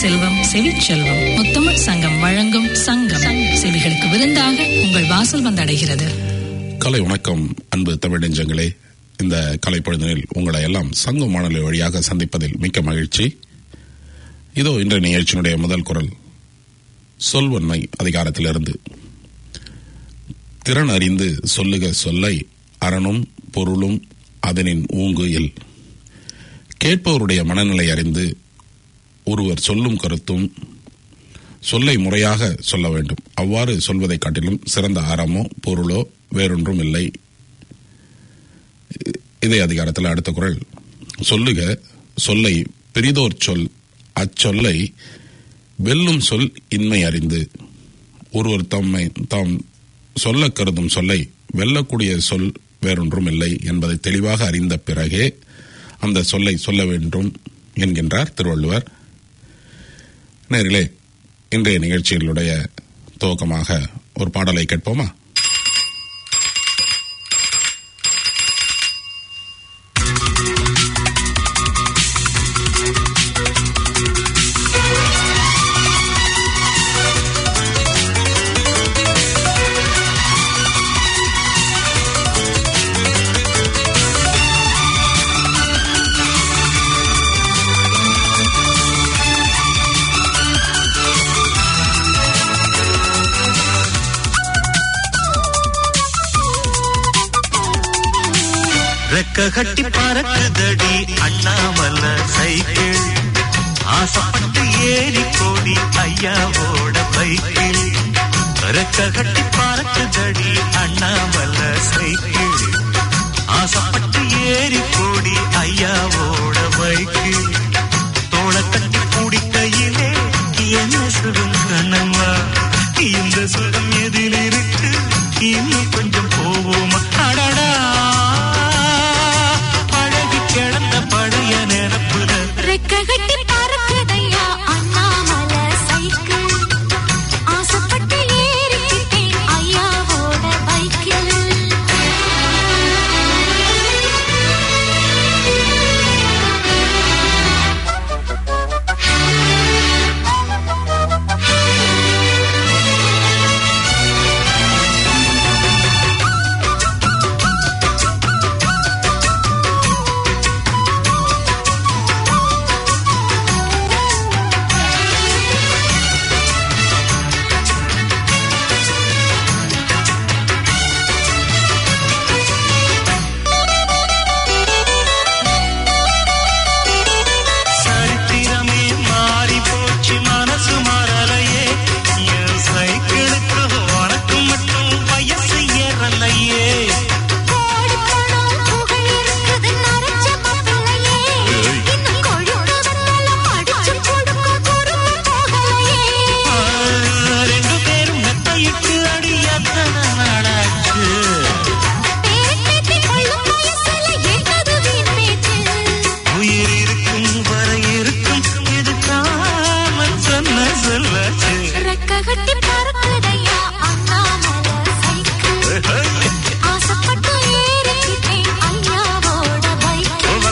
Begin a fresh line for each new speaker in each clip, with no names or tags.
செல்வம் செவிச்செல்வம் முத்தமிழ் சங்கம் வழங்கும் சங்கம் செவிகளுக்கு விருந்தாக உங்கள் வாசல் வந்தடைகிறது
கலை வணக்கம் அன்பு தமிழ் நெஞ்சங்களே இந்த கலை பொழுதினில் உங்களை எல்லாம் சங்கம் வானொலி வழியாக சந்திப்பதில் மிக்க மகிழ்ச்சி இதோ இன்றைய நிகழ்ச்சியினுடைய முதல் குரல் சொல்வன்மை அதிகாரத்திலிருந்து திறன் அறிந்து சொல்லுக சொல்லை அறனும் பொருளும் அதனின் ஊங்கு இல் கேட்பவருடைய மனநிலை அறிந்து ஒருவர் சொல்லும் கருத்தும் சொல்லை முறையாக சொல்ல வேண்டும் அவ்வாறு சொல்வதைக் காட்டிலும் சிறந்த அறமோ பொருளோ வேறொன்றும் இல்லை இதே அதிகாரத்தில் அடுத்த குரல் சொல்லுக சொல்லை பெரிதோர் சொல் அச்சொல்லை வெல்லும் சொல் இன்மை அறிந்து ஒருவர் தம்மை தாம் சொல்ல கருதும் சொல்லை வெல்லக்கூடிய சொல் வேறொன்றும் இல்லை என்பதை தெளிவாக அறிந்த பிறகே அந்த சொல்லை சொல்ல வேண்டும் என்கின்றார் திருவள்ளுவர் நேரிலே இன்றைய நிகழ்ச்சிகளுடைய துவக்கமாக ஒரு பாடலை கேட்போமா
ரெக்க கட்டி பறக்குதடி அண்ணாமல சைக்கிள் ஆசைப்பட்டு ஏறி கோடி ஐயாவோட பைக்கிள் ரெக்க கட்டி பறக்குதடி அண்ணாமல சைக்கிள் ஆசைப்பட்டு ஏறி கோடி ஐயாவோட பைக்கிள் தோள கட்டி பிடிக்கையிலே என்ன சுகம் கண்ணம்மா இந்த சுகம் எதில் இருக்கு இன்னும் கொஞ்சம் போவோமா அடடா பழகி கிடந்த பழைய நினப்புல
ரெக்ககட்டி பறக்குதையா அண்ணாமலை சைக்கிள் ஆசைப்பட்டு ஏறிக்கிட்டேன் ஐயாவோட பைக்கில்
சரித்திரமே மாறி போச்சு மனசு மாறலையே என் சைக்கிளுக்கு உனக்கு மட்டும் வயசு ஏறலையே
கோடி பணம் புகழ் இருக்குது நரைச்ச மாப்பிள்ளையே இன்னும் கொழுக்க வந்தாலும் அடிச்சு கொடுக்க பொறுமை போகலையே
ஆ, ரெண்டு பேரும் மெத்தையிட்டு அடி எத்தனை நாளாச்சு
பேட்டி கொள்ளும் வயசுல என்னது வீண் பேச்சு
உயிர் இருக்கும் வரை இருக்கும் இது காமன் சொன்ன சொல்லாச்சு
ரெக்ககட்டி பறக்குதையா அண்ணாமலை சைக்கிள் ஆசைப்பட்டு ஏறிக்கிட்டேன் ஐயாவோட பைக்கில்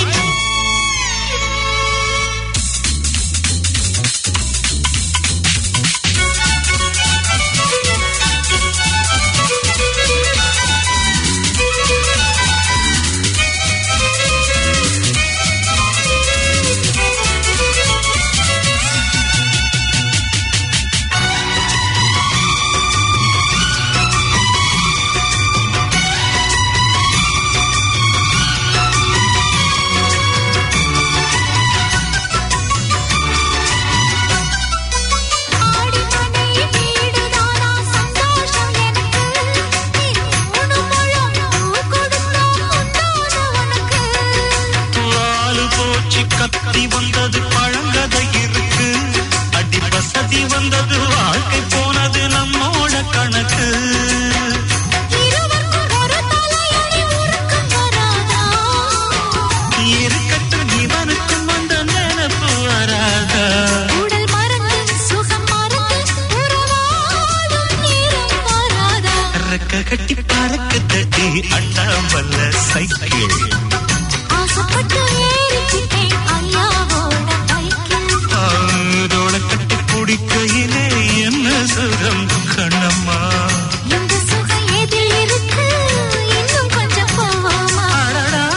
ஆடி மனை வீடுதானா சந்தோஷம் எனக்கு நீ மூணு முழம் பூ கொடுத்தா உண்டான உனக்கு
ஆளு போச்சு கத்தி வந்தது பழங்கதை இருக்கு அடி வசதி வந்தது வாழ்க்கை போனது நம்மோட கணக்கு
இருவருக்கும் ஒரு தலையணி உருக்கம் வராதா
இருக்கட்டும் இவனுக்கும் வந்த நினைப்பு வராதா
உடல் மறந்து சுகம் மறந்து உறவாடும் நேரம் வராதா
ரெக்க கட்டி பறக்குதடி அண்ணாமல்ல சைக்கிள்
ஆசைப்பட்டு ஏறிக்கிட்டேன் ஐயாவோட பைக்கில்
ஆதோட கட்டி பிடிக்கையிலே என்ன சுகம் கண்ணம்மா
இந்த சுகம் எதில் இருக்கு இன்னும் கொஞ்சம் போவோமா
அடடா,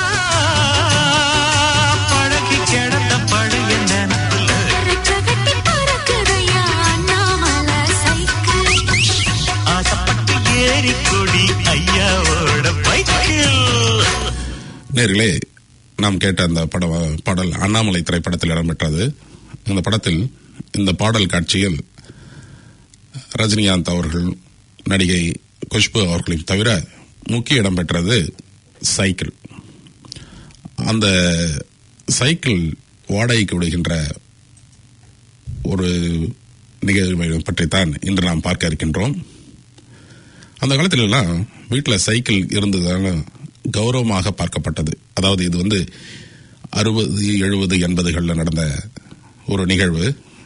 பழகி கிடந்த பழைய நினப்புல
ரெக்க கட்டி பறக்குதையா அண்ணாமலை சைக்கிள்
ஆசைப்பட்டு ஏறி கொடி ஐயாவோட பைக்கில்
நேர்களே நாம் கேட்ட அந்த படம் பாடல் அண்ணாமலை திரைப்படத்தில் இடம்பெற்றது இந்த படத்தில் இந்த பாடல் காட்சியில் ரஜினிகாந்த் அவர்கள் நடிகை குஷ்பு அவர்களையும் தவிர முக்கிய இடம் பெற்றது சைக்கிள் அந்த சைக்கிள் வாடகைக்கு விடுகின்ற ஒரு நிகழ்வை பற்றித்தான் இன்று நாம் பார்க்க இருக்கின்றோம் அந்த காலத்துல எல்லாம் வீட்டில் சைக்கிள் இருந்ததால கௌரவமாக பார்க்கப்பட்டது அதாவது இது வந்து அறுபது எழுபது எண்பதுகளில் நடந்த ஒரு நிகழ்வு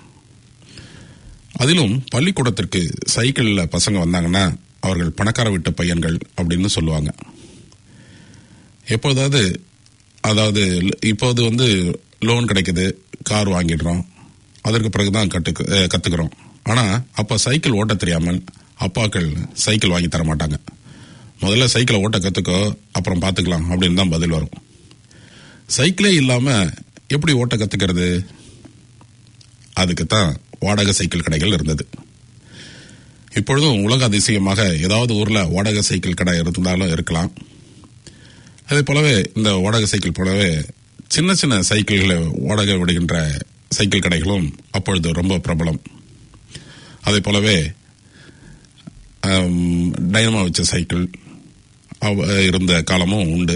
அதிலும் பள்ளிக்கூடத்திற்கு சைக்கிளில் பசங்க வந்தாங்கன்னா அவர்கள் பணக்கார வீட்டு பையன்கள் அப்படின்னு சொல்லுவாங்க எப்போதாவது அதாவது இப்போது வந்து லோன் கிடைக்குது கார் வாங்கிடுறோம் அதற்கு பிறகுதான் கட்டு அஹ், கத்துக்கிறோம் ஆனா அப்ப சைக்கிள் ஓட்ட தெரியாமல் அப்பாக்கள் சைக்கிள் வாங்கி தர மாட்டாங்க முதல்ல சைக்கிளை ஓட்ட கத்துக்கோ அப்புறம் பார்த்துக்கலாம் அப்படின்னு தான் பதில் வரும் சைக்கிளே இல்லாம எப்படி ஓட்ட கத்துக்கிறது அதுக்கு தான் வாடகை சைக்கிள் கடைகள் இருந்தது இப்பொழுதும் உலக அதிசயமாக ஏதாவது ஊர்ல வாடகை சைக்கிள் கடை இருந்தாலும் இருக்கலாம் அதே போலவே இந்த வாடகை சைக்கிள் போலவே சின்ன சின்ன சைக்கிள்களை வாடகை விடுகின்ற சைக்கிள் கடைகளும் அப்பொழுது ரொம்ப பிரபலம் அதே போலவே ஆம், டைனமோ வச்ச சைக்கிள் அவ- இருந்த காலமும் உண்டு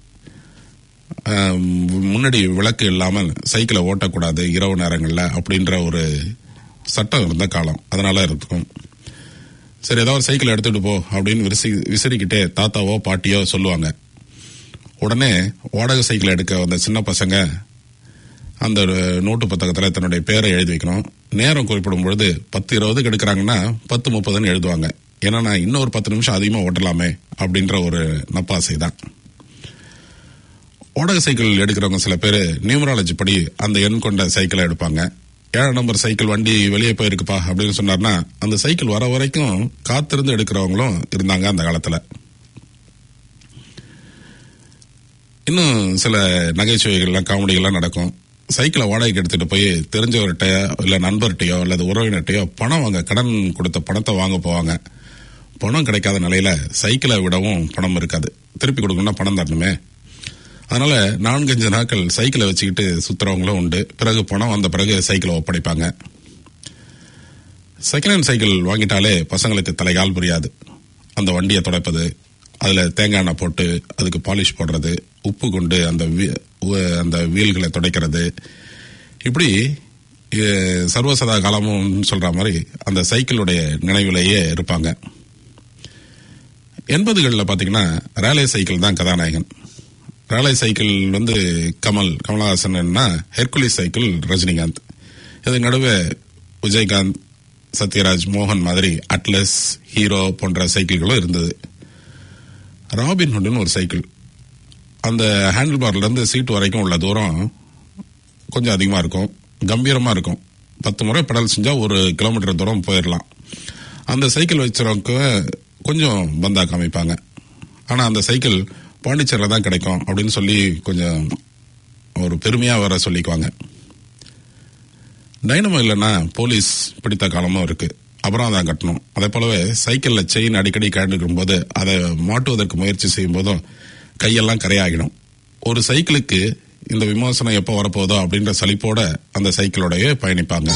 ஆம், முன்னாடி விளக்கு இல்லாமல் சைக்கிளை ஓட்டக்கூடாது இரவு நேரங்களில் அப்படின்ற ஒரு சட்டம் இருந்த காலம் அதனால இருக்கும் சரி ஏதாவது சைக்கிள் எடுத்துட்டு போ அப்படின்னு விரிசி விசிறிக்கிட்டே தாத்தாவோ பாட்டியோ சொல்லுவாங்க உடனே வாடகை சைக்கிள் எடுக்க வந்த சின்ன பசங்க அந்த ஒரு நோட்டு புத்தகத்தில் தன்னுடைய பேரை எழுதி வைக்கணும் நேரம் குறிப்பிடும் பொழுது பத்து இருபதுக்கு எடுக்கிறாங்கன்னா பத்து முப்பதுன்னு எழுதுவாங்க ஏன்னா நான் இன்னொரு பத்து நிமிஷம் அதிகமாக ஓட்டலாமே அப்படின்ற ஒரு நப்பாசை தான் வாடகை சைக்கிள் எடுக்கிறவங்க சில பேர் நியூமராலஜி படி அந்த எண் கொண்ட சைக்கிளை எடுப்பாங்க ஏழாம் நம்பர் சைக்கிள் வண்டி வெளியே போயிருக்குப்பா அப்படின்னு சொன்னார்னா அந்த சைக்கிள் வர வரைக்கும் காத்திருந்து எடுக்கிறவங்களும் இருந்தாங்க அந்த காலத்துல இன்னும் சில நகைச்சுவைகள்லாம் காமெடிகள்லாம் நடக்கும் சைக்கிளை வாடகைக்கு எடுத்துட்டு போய் தெரிஞ்சவர்கிட்ட இல்ல நண்பர்கிட்டயோ அல்லது உறவினர்கிட்டயோ பணம் வாங்க கடன் கொடுத்த பணத்தை வாங்க போவாங்க பணம் கிடைக்காத நிலையில சைக்கிளை விடவும் பணம் இருக்காது திருப்பி கொடுக்கணும்னா பணம் தரணுமே அதனால நான்கஞ்சு நாட்கள் சைக்கிளை வச்சுக்கிட்டு சுத்துறவங்களும் உண்டு பிறகு பணம் வந்த பிறகு சைக்கிளை ஒப்படைப்பாங்க செகண்ட் ஹேண்ட் சைக்கிள் வாங்கிட்டாலே பசங்களுக்கு தலைகால் புரியாது அந்த வண்டியை துடைப்பது அதுல தேங்காய் எண்ணெய் போட்டு அதுக்கு பாலிஷ் போடுறது உப்பு கொண்டு அந்த வீ- உ- அந்த வீல்களை துடைக்கிறது இப்படி எ, சர்வசதா காலமும் சொல்ற மாதிரி அந்த சைக்கிளுடைய நினைவிலேயே இருப்பாங்க எண்பதுகளில் பார்த்தீங்கன்னா ரேலே சைக்கிள் தான் கதாநாயகன் ரேலே சைக்கிள் வந்து கமல் கமலஹாசன்னா ஹெர்குலிஸ் சைக்கிள் ரஜினிகாந்த் இதுக்கு நடுவே விஜயகாந்த் சத்யராஜ் மோகன் மாதிரி அட்லஸ் ஹீரோ போன்ற சைக்கிள்களும் இருந்தது ராபின் ஹுட்னு ஒரு சைக்கிள் அந்த ஹேண்டில் பார்ல இருந்து சீட்டு வரைக்கும் உள்ள தூரம் கொஞ்சம் அதிகமாக இருக்கும் கம்பீரமாக இருக்கும் பத்து முறை பெடல் செஞ்சா ஒரு கிலோமீட்டர் தூரம் போயிடலாம் அந்த சைக்கிள் வச்சுறவங்க கொஞ்சம் பந்தா காமிப்பாங்க ஆனால் அந்த சைக்கிள் பாண்டிச்சேரியில் தான் கிடைக்கும் அப்படின்னு சொல்லி கொஞ்சம் ஒரு பெருமையாக வர சொல்லிக்குவாங்க டைனமோ இல்லைன்னா போலீஸ் பிடித்த காலமும் இருக்கு அப்புறம் தான் கட்டணும் அதே போலவே சைக்கிள்ல செயின் அடிக்கடி கழண்டுக்கும் போது அதை மாட்டுவதற்கு முயற்சி செய்யும் போதும் கையெல்லாம் கரையாகிடும் ஒரு சைக்கிளுக்கு இந்த விமர்சனம் எப்போ வரப்போதோ அப்படின்ற சலிப்போட அந்த சைக்கிளோடயே பயணிப்பாங்க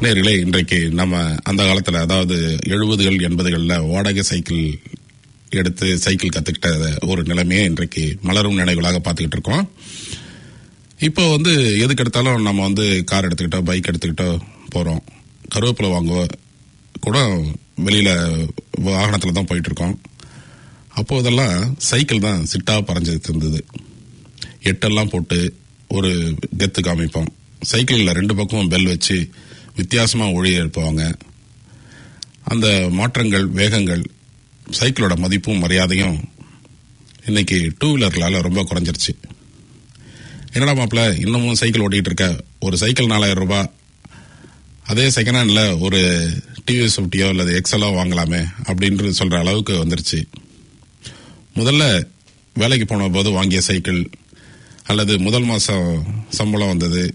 நேர்களே இன்றைக்கு நம்ம அந்த காலத்துல அதாவது எழுபதுகள் எண்பதுகள்ல வாடகை சைக்கிள் எடுத்து சைக்கிள் கத்துக்கிட்ட ஒரு நிலைமையை இன்றைக்கு மலரும் நினைவுகளாக பார்த்துக்கிட்டு இருக்கோம் இப்போ வந்து எதுக்கு எடுத்தாலும் நம்ம வந்து கார் எடுத்துக்கிட்டோ பைக் எடுத்துக்கிட்டோ போறோம் கருவேப்பிலை வாங்க கூட வெளியில வாகனத்துல தான் போயிட்டு இருக்கோம் அப்போ இதெல்லாம் சைக்கிள் தான் சிட்டா பறஞ்சிட்டு இருந்தது எட்டெல்லாம் போட்டு ஒரு கெத்து காமிப்போம் சைக்கிளில் ரெண்டு பக்கமும் பெல் வச்சு வித்தியாசமா ஒளி எழுப்புவாங்க அந்த மாற்றங்கள் வேகங்கள் சைக்கிளோட மதிப்பும் மரியாதையும் இன்னைக்கு டூ வீலர்களால ரொம்ப குறைஞ்சிருச்சு என்னடா மாப்பிள்ள இன்னமும் சைக்கிள் ஓட்டிட்டு இருக்க ஒரு சைக்கிள் நாலாயிரம் ரூபாய் அதே செகண்ட் ஹேண்ட்ல ஒரு டிவிஎஸ் ஃபிஃப்டியோ அல்லது எக்ஸலோ வாங்கலாமே அப்படின்றது சொல்ற அளவுக்கு வந்துருச்சு முதல்ல வேலைக்கு போன போது வாங்கிய சைக்கிள் அல்லது முதல் மாசம் சம்பளம் வந்தது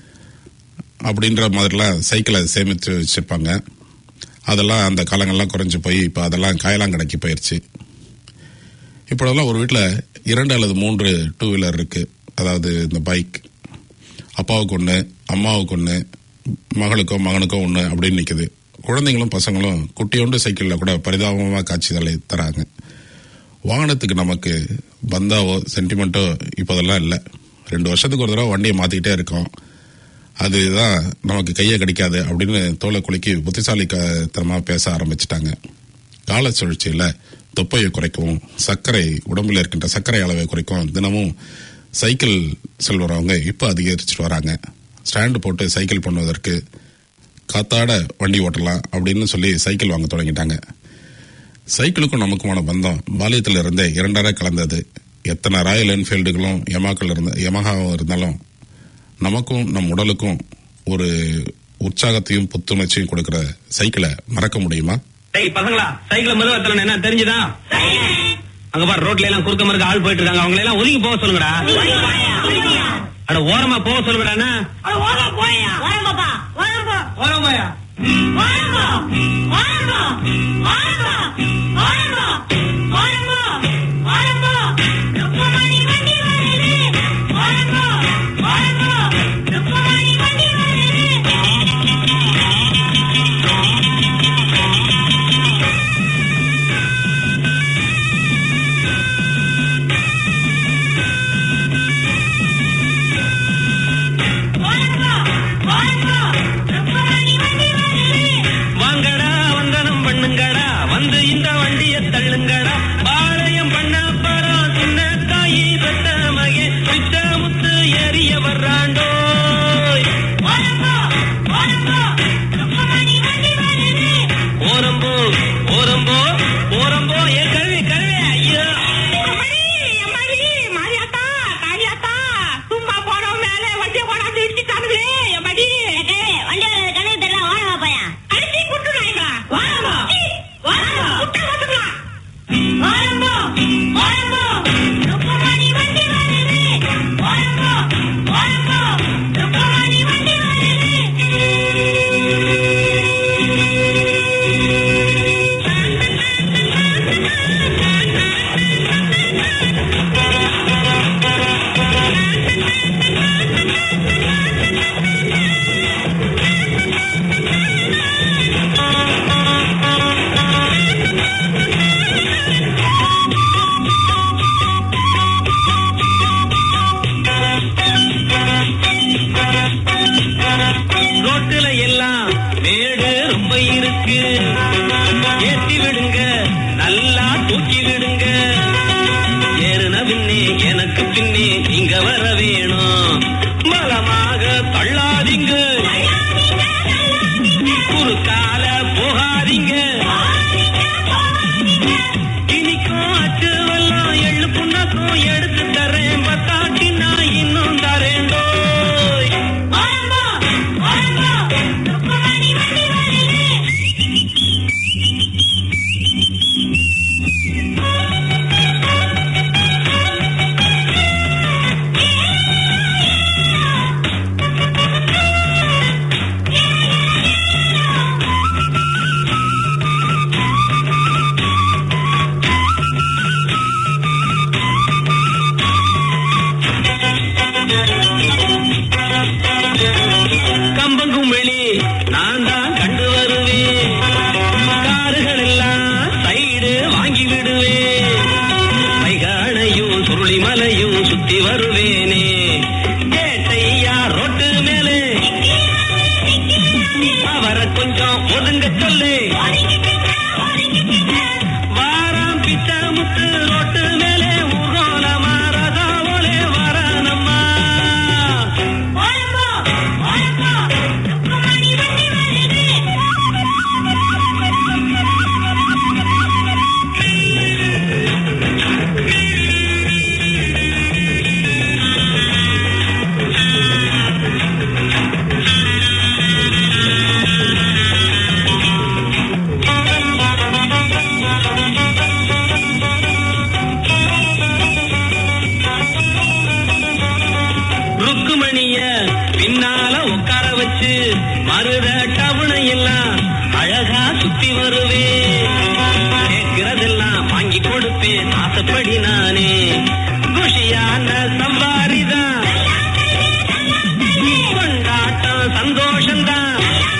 அப்படின்ற மாதிரிலாம் சைக்கிளை சேமித்து வச்சிருப்பாங்க அதெல்லாம் அந்த காலங்கள்லாம் குறைஞ்சு போய் இப்போ அதெல்லாம் காயலாங்கடைக்கு போயிடுச்சு இப்போதெல்லாம் ஒரு வீட்டில் இரண்டு அல்லது மூன்று டூ வீலர் இருக்கு அதாவது இந்த பைக் அப்பாவுக்கு ஒன்று அம்மாவுக்கு ஒன்று மகளுக்கோ மகனுக்கோ ஒன்று அப்படின்னு நிற்குது குழந்தைங்களும் பசங்களும் குட்டியோண்டு சைக்கிளில் கூட பரிதாபமாக காட்சிகளை தராங்க வாகனத்துக்கு நமக்கு பந்தாவோ சென்டிமெண்ட்டோ இப்போதெல்லாம் இல்லை ரெண்டு வருஷத்துக்கு ஒரு தடவை வண்டியை மாற்றிக்கிட்டே இருக்கோம் அதுதான் நமக்கு கையை கடிக்காது அப்படின்னு தோலை குலுக்கி புத்திசாலித்தனமாக பேச ஆரம்பிச்சிட்டாங்க கால சுழற்சியில் தொப்பையை குறைக்கவும் சர்க்கரை உடம்புல இருக்கின்ற சர்க்கரை அளவை குறைக்கவும் தினமும் சைக்கிள் செல்வரவங்க இப்போ அதிகரிச்சுட்டு வராங்க ஸ்டாண்டு போட்டு சைக்கிள் பண்ணுவதற்கு காத்தாட வண்டி ஓட்டலாம் அப்படின்னு சொல்லி சைக்கிள் வாங்க தொடங்கிட்டாங்க சைக்கிளுக்கும் நமக்குமான பந்தம் பாலியத்தில் இருந்தே இரண்டரை கலந்தது எத்தனை ராயல் என்ஃபீல்டுகளும் யமாக்கள் இருந்த யமஹாவும் இருந்தாலும் நமக்கும் நம் உடலுக்கும் ஒரு உற்சாகத்தையும் புத்துணர்ச்சியும் கொடுக்கிற சைக்கிளை மறக்க முடியுமா
டேய் பசங்களா சைக்கிள் மெதுவா தரணும் என்ன தெரிஞ்சுதா அங்க பாரு ரோட்ல எல்லாம் குறுக்க மறுக்க ஆள் போயிட்டு இருக்காங்க அவங்களை எல்லாம் ஒதுங்கி போக சொல்லுங்கடா அட ஓரமா போக சொல்லுங்கடா ஓரம் போயா வாங்கடா வந்தனம் பண்ணுங்கடா வந்து இந்த வண்டிய தள்ளுங்கடா பாளையம் பண்ண பரம் சின்ன தாயி பெத்த மகே பிச்ச முத்து ஏறிய வர்றாண்டோ ஓரம்போ ஓரம்போ ஓரம்போ ஏ கழுவி கழுவி ஐயோ ரோட்டுல எல்லாம் மேடு ரொம்ப இருக்கு ஏத்தி விடுங்க நல்லா தூக்கி விடுங்க ஏறுன பின்னே எனக்கு பின்னே நீங்க வர வேணும் பலமாக தள்ளாதீங்க குறுக்கால போகாதீங்க இனிக்கும் அச்சுவெல்லாம் எள்ளு புண்ணாக்கும் எடுத்து தரேன் பத்தாட்டி நான் இன்னும் தரேண்டோய் கம்பங்கும் வெளி நான் சுத்தி வருவேனே கேட்டையா ரோட்டு மேலே அவரை கொஞ்சம் ஒதுங்க சொல்லு வாராம் பிச்சை முத்து ரோட்டு மேலே ஊர்கோலமா ரதாவோலே வரானம்மா ருக்குமணிய பின்னால உட்கார வச்சு மருத டவுனை எல்லாம் அழகா சுத்தி வருவேன் கேட்கிறதெல்லாம் வாங்கி கொடுப்பேன் ஆசைப்படி நானே குஷியான சம்பாரிதான் கொண்டாட்டம் சந்தோஷம்தான்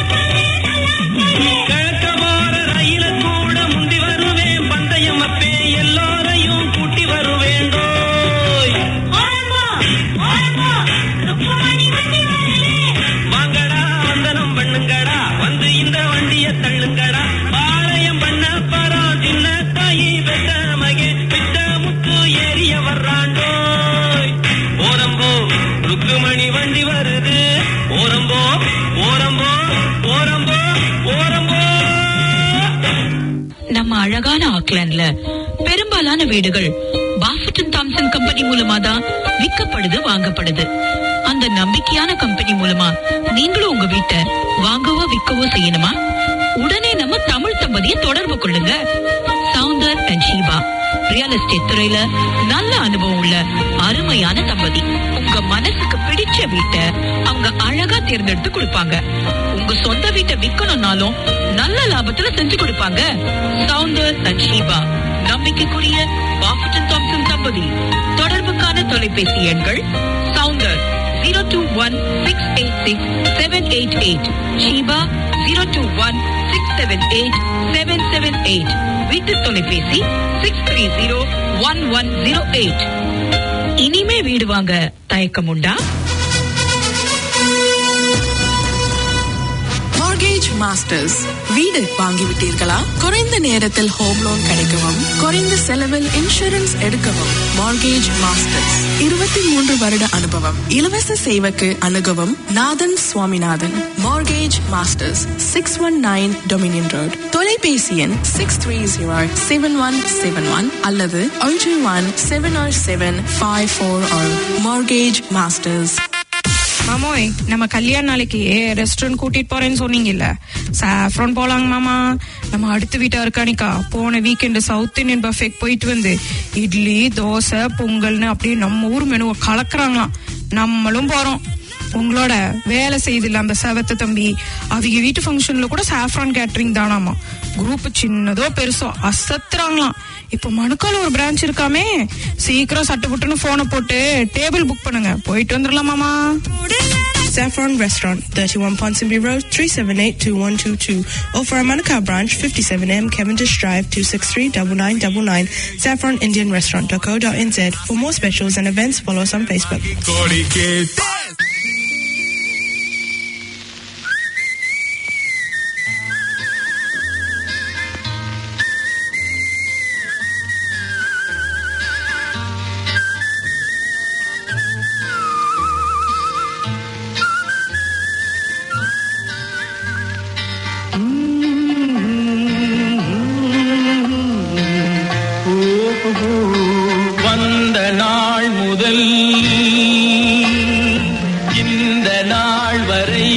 கிழக்க போற ரயில கூட முந்தி வருவேன் பந்தயம் அப்பே எல்லோரையும் கூட்டி வருவேண்டோய் வாங்கடா வந்தனம் பண்ணுங்கடா வந்து இந்த வண்டிய தள்ளுங்கடா பாளையம் பண்ண பரம் சின்ன தாயி பெற்ற மகே பிச்ச முத்து ஏறிய வர்றாண்டோய் ஓரம்போ ருக்குமணி வண்டி வருது ஓரம்போ ஓரம்போ ஓரம்போ ஓரம்போ
நம்ம அழகான ஆக்லாண்ட்ல பெரும்பாலான வீடுகள் பாஃபட்டன் தாம்சன் கம்பெனி மூலமா தான் விற்கப்படுது வாங்கப்படுது அந்த நம்பிக்கையான கம்பெனி மூலமா நீங்களும் உங்க வீட்டை வாங்கவோ விற்கவோ செய்யணுமா உடனே நம்ம தமிழ் தம்பதியை தொடர்பு கொள்ளுங்க Soundar and Sheeba real estate துறையில நல்ல அனுபவம் உள்ள அருமையான தம்பதி உங்க மனசுக்கு பிடிச்ச வீட்டை அவங்க அழகா தேர்ந்தெடுத்து கொடுப்பாங்க உங்க சொந்த வீட்டை விக்கணும்னாலும் நல்ல லாபத்துல செஞ்சு கொடுப்பாங்க சவுந்தர் அண்ட் ஷீபா நம்பிக்கைக்குரிய பாஃபட்டன் தாம்சன் தம்பதி தொடர்புக்கான தொலைபேசி எண்கள் Soundar zero two one six eight six seven eight eight Sheeba zero two one six seven eight seven seven eight வீட்டு தொலைபேசி six three zero one one zero eight இனிமே வீடு வாங்க தயக்கம் உண்டா
மார்கேஜ் மாஸ்டர்ஸ் வீடு வாங்கிவிட்டீர்களா குறைந்த நேரத்தில் ஹோம் லோன் கிடைக்கவும் குறைந்த செலவில் இன்சூரன்ஸ் எடுக்கவும் மார்கேஜ் மாஸ்டர்ஸ் இருபத்தி மூன்று வருட அனுபவம் இலவச சேவைக்கு அணுகவும் Nathan Swaminathan Mortgage Masters six one nine Dominion Road தொலைபேசி எண் six three zero seven one seven one அல்லது ஒன்று one seven seven five four Mortgage Masters
மாமோய் நம்ம கல்யாண நாளைக்கு ரெஸ்டாரண்ட் கூட்டிட்டு போறேன்னு சொன்னீங்கல்ல சாஃப்ரான் போலாங்க மாமா நம்ம அடுத்த வீட்டா இருக்கானிக்கா போன வீக்கெண்டு சவுத் இந்தியன் பஃபேக் போயிட்டு வந்து இட்லி தோசை பொங்கல்னு அப்படியே நம்ம ஊர் மெனுவை கலக்குறாங்களாம் நம்மளும் போறோம் உங்களோட வேலை செய்தில்ல அந்த செவத்த தம்பி அவங்க வீட்டு ஃபங்க்ஷன்ல கூட சாஃப்ரான் கேட்டரிங் தானாமா குரூப் சின்னதோ பெருசோ அசத்துறாங்களாம் இப்போ மணுக்கால ஒரு பிரான்ச் இருக்காமே சீக்கிரம் சட்டுப்புட்டுன்னு போனை போட்டு டேபிள் புக் பண்ணுங்க போயிட்டு வந்துடலாமாமா
Saffron Restaurant, 31 Ponsonby Road, 378-2122. Or for our Manukau branch, 57M Cavendish Drive, 263-9999. Saffron Indian Restaurant.co.nz. For more specials and events, follow us on Facebook.
வந்த நாள் முதல் இந்த நாள் வரை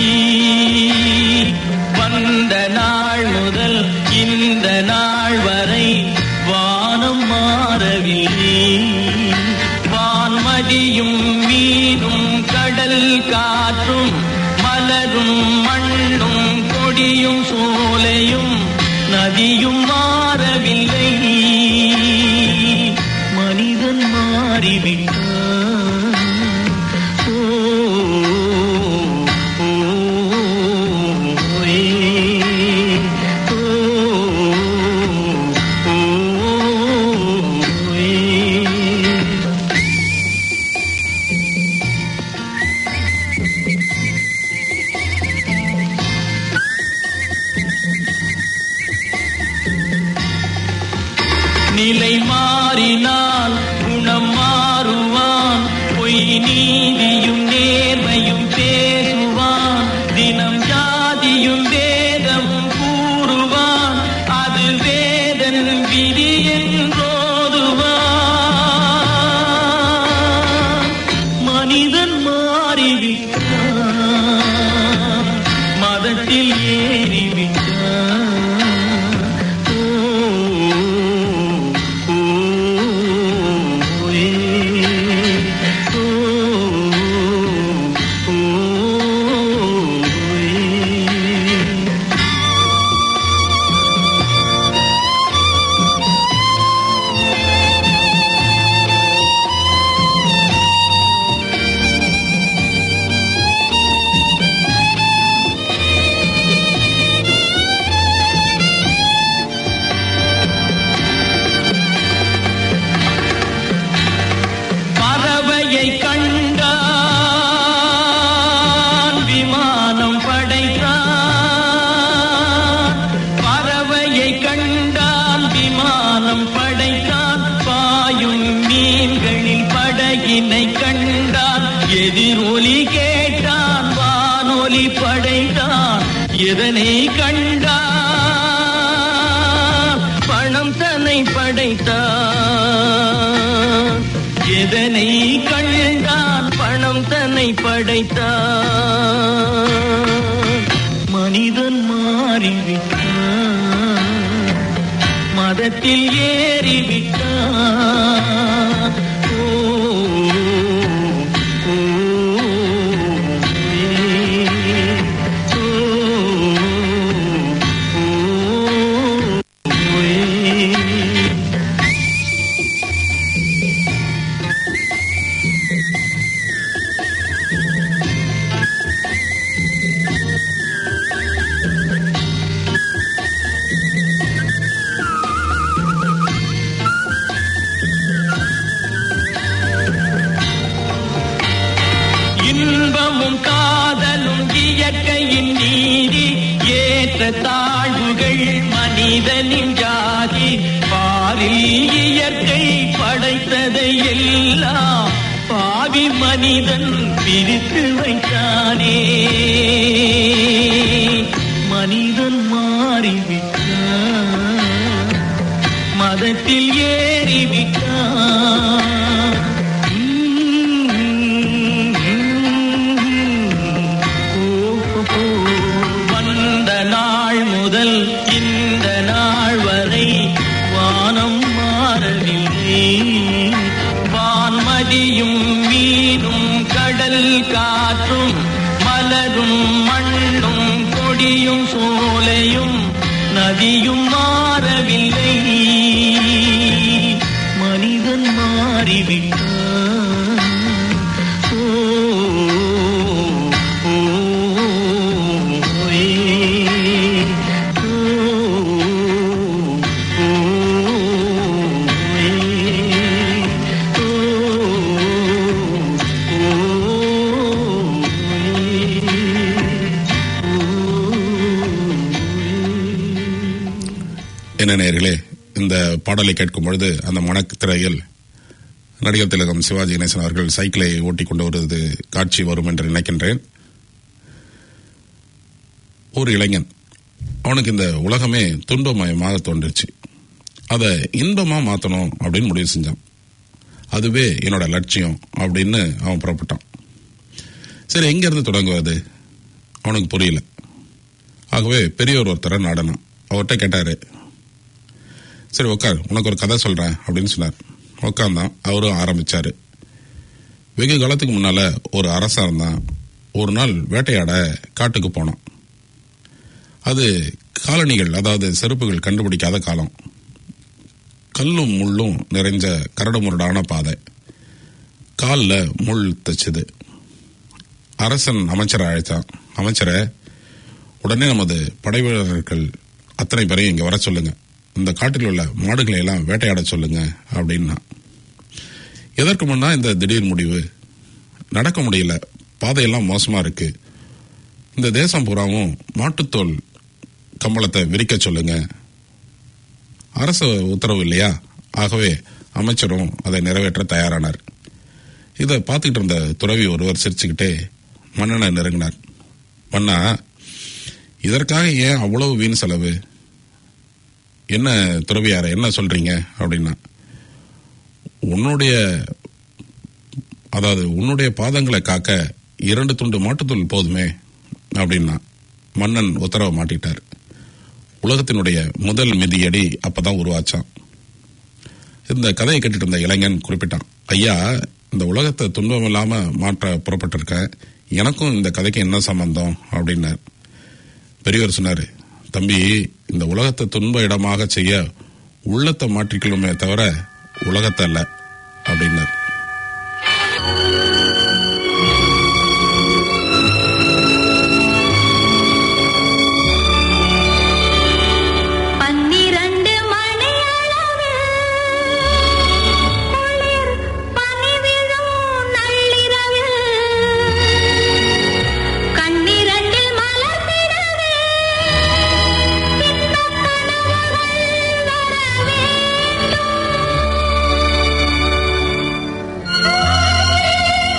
வந்த நாள் முதல் இந்த நாள் வரை வானம் மாறவில்லை வான்மதியும் மீனும் கடல் காற்றும் மலரும் மண்ணும் கொடியும் சோலையும் நதியும் மாறவில்லை மனிதன் மாறிவிட்டான் ஓ, ஓ, ஏ, ஓ, ஓ, ஏ. மாறினால் குணம் மாறுவான் பொய் நீதியும் நேர்மையும் பேசுவான் தினம் ஜாதியும் வேதமும் கூறுவான் அது வேதன் விதி என்றோதுவான் மனிதன் மாறிவிட்டான் மதத்தில் ஏறிவிட்டான் ஓ, ஓ, ஏ, ஓ, ஓ, ஏ. பறவையை கண்டான் விமானம் படைத்தான் பறவையை கண்டான் விமானம் படைத்தான் பாயும் மீன்களில் படகினை கண்டான் எதிரொலி கேட்டான் வானொலி படைத்தான் எதனை கண்டான் பணம் தன்னை படைத்தான் எதனை கண்டான் பணம் தன்னை படைத்தான் மனிதன் மாறிவிட்டான் மதத்தில் ஏறிவிட்டான் ஓ, ஓ, ஏ, ஓ, ஓ, ஏ. இன்பமும் காதலும் இயற்கையின் நீதி ஏற்ற தாழ்வுகள் மனிதனின் ஜாதி பாரில் இயற்கை படைத்ததை எல்லாம் பாவி மனிதன் பிரித்து வைத்தானே மனிதன் மாறிவிட்டான் மதத்தில் ஏறிவிட்டான் வந்த நாள் முதல் இந்த நாள் வரை வானம் மாறவில்லை வான்மதியும் மீனும் கடல் காற்றும் மலரும் மண்ணும் கொடியும் சோலையும் நதியும் மாறவில்லை மனிதன் மாறிவிட்டான் ஓ, ஓ, ஏ, ஓ, ஓ, ஏ, ஓ,
என்ன நேயர்களே இந்த பாடலை கேட்கும் பொழுது அந்த மணத்திரையில் நடிகர் திலகம் சிவாஜி கணேசன் அவர்கள் சைக்கிளை ஓட்டிக் கொண்டு வருவது காட்சி வரும் என்று நினைக்கின்றேன் ஒரு இளைஞன் அவனுக்கு இந்த உலகமே துன்பமயமாக தோன்றுச்சு அதை இன்பமா மாத்தணும் அப்படின்னு முடிவு செஞ்சான் அதுவே என்னோட லட்சியம் அப்படின்னு அவன் புறப்பட்டான் சரி எங்க இருந்து தொடங்குவது அவனுக்கு புரியல ஆகவே பெரியவர் ஒருத்தரை நாடனான் அவர்கிட்ட கேட்டாரு சரி உட்கார் உனக்கு ஒரு கதை சொல்றேன் அப்படின்னு சொன்னார் உட்காந்தான் அவரும் ஆரம்பிச்சாரு வெகு காலத்துக்கு முன்னால ஒரு அரசன் இருந்தான் ஒரு நாள் வேட்டையாட காட்டுக்கு போனான் அது காலணிகள் அதாவது செருப்புகள் கண்டுபிடிக்காத காலம் கல்லும் முள்ளும் நிறைஞ்ச கரடுமுரடான பாதை காலில் முள் தச்சுது அரசன் அமைச்சரை அழைத்தான் அமைச்சரை உடனே நமது படை வீரர்கள் அத்தனை பேரையும் இங்க வர சொல்லுங்க இந்த காட்டில் உள்ள மாடுகளை எல்லாம் வேட்டையாட சொல்லுங்க அப்படின்னா எதற்கு முன்னா இந்த திடீர் முடிவு நடக்க முடியல பாதையெல்லாம் மோசமா இருக்கு இந்த தேசம் பூராவும் மாட்டுத்தோல் கம்பளத்தை விரிக்க சொல்லுங்க அரசு உத்தரவு இல்லையா ஆகவே அமைச்சரும் அதை நிறைவேற்ற தயாரானார் இதை பார்த்துக்கிட்டு இருந்த துறவி ஒருவர் சிரிச்சுக்கிட்டே மன்னனை நெருங்கினார் மன்னா இதற்காக ஏன் அவ்வளவு வீண் செலவு என்ன துறவியார என்ன சொல்றீங்க அப்படின்னா உன்னுடைய அதாவது உன்னுடைய பாதங்களை காக்க இரண்டு துண்டு மாட்டுத்தூள் போதுமே அப்படின்னா மன்னன் உத்தரவை மாட்டிட்டார் உலகத்தினுடைய முதல் மிதியடி அப்பதான் உருவாச்சான் இந்த கதையை கேட்டுட்டு இருந்த இளைஞன் குறிப்பிட்டான் ஐயா இந்த உலகத்தை துன்பம் இல்லாம மாற்ற புறப்பட்டிருக்கேன் எனக்கும் இந்த கதைக்கு என்ன சம்பந்தம் அப்படின்னார் பெரியவர் சொன்னாரு தம்பி இந்த உலகத்தை துன்ப இடமாக செய்ய உள்ளத்தை மாற்றிக்கலுமே தவிர உலகத்தை அல்ல அப்படின்னார்
பன்னிரண்டு மணியளவில் குளிர் பனிவிழும் நள்ளிரவில் கண்ணிரண்டில் மலர்ந்திடவே இன்பக் கனவுகள் வர வேண்டும்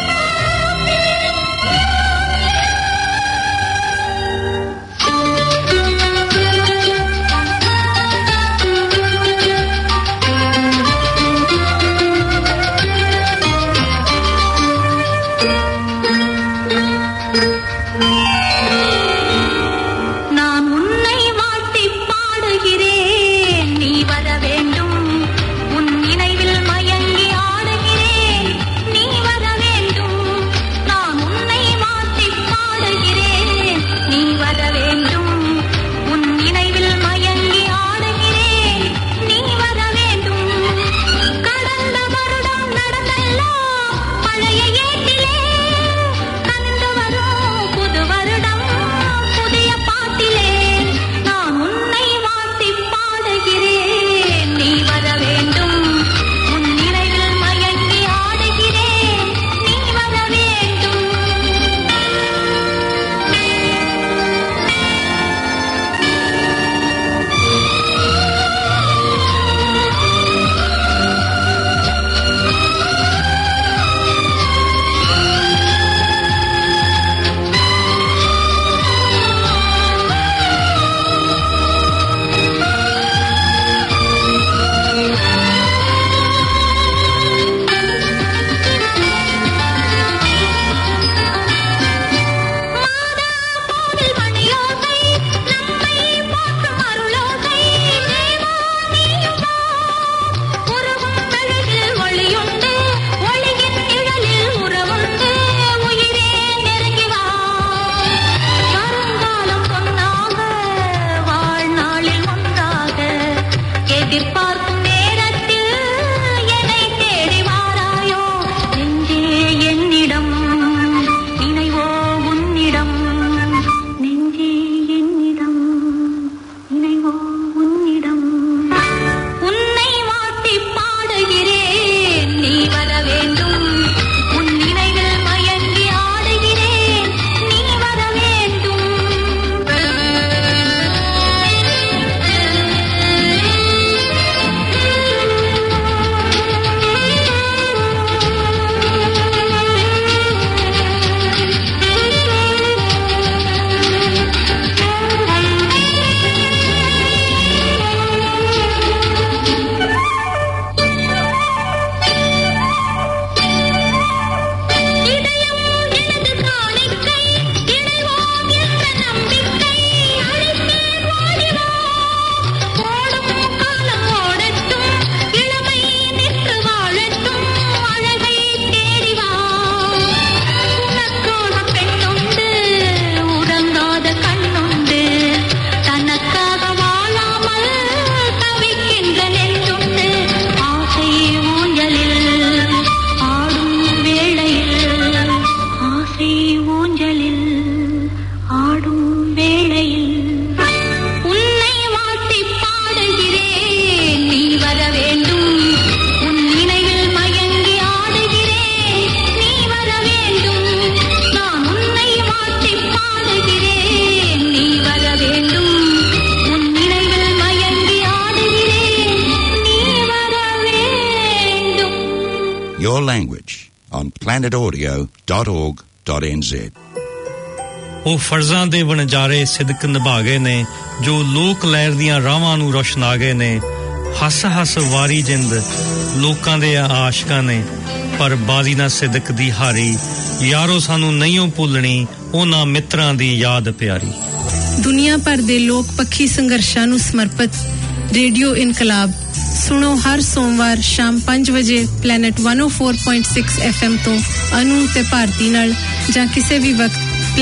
your language on planetaudio.org.nz.
ਉਹ ਫਰਜ਼ਾਂ ਦੇ ਵਣਜਾਰੇ ਸਿਦਕ ਨਿਭਾ ਗਏ ਨੇ ਜੋ ਲੋਕ ਲਹਿਰ ਦੀਆਂ ਰਾਵਾਂ ਨੂੰ ਰੋਸ਼ਨਾ ਗਏ ਨੇ ਹੱਸ ਹੱਸ ਵਾਰੀ ਜਿੰਦ ਲੋਕਾਂ ਦੇ ਆਸ਼ਕਾਂ ਨੇ ਪਰ ਬਾਜ਼ੀ ਨਾ ਸਿਦਕ ਦੀ ਹਾਰੀ ਯਾਰੋ ਸਾਨੂੰ ਨਹੀਂ ਭੁੱਲਣੀ ਉਹਨਾਂ ਮਿੱਤਰਾਂ ਦੀ ਯਾਦ ਪਿਆਰੀ
ਦੁਨੀਆ ਭਰ ਦੇ ਲੋਕ ਪੱਖੀ ਸੰਘਰਸ਼ਾਂ ਨੂੰ ਸਮਰਪਿਤ ਰੇਡੀਓ ਇਨਕਲਾਬ ਸੁਣੋ ਹਰ ਸੋਮਵਾਰ ਸ਼ਾਮ 5 ਵਜੇ ਪਲੈਨਟ 104.6 FM ਤੋਂ ਅਨੂ ਤੇ ਭਾਰਤੀ ਨਾਲ ਜਾਂ ਕਿਸੇ ਵੀ ਵਕਤ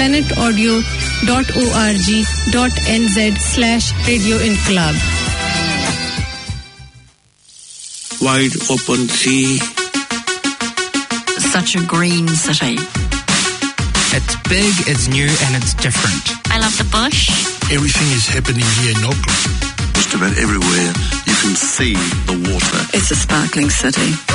planetaudio.org.nz/radioinclub
Wide open sea.
Such a green city.
It's big, it's new, and it's different.
I love the bush.
Everything is happening here in Auckland.
Just about everywhere you can see the water.
It's a sparkling city.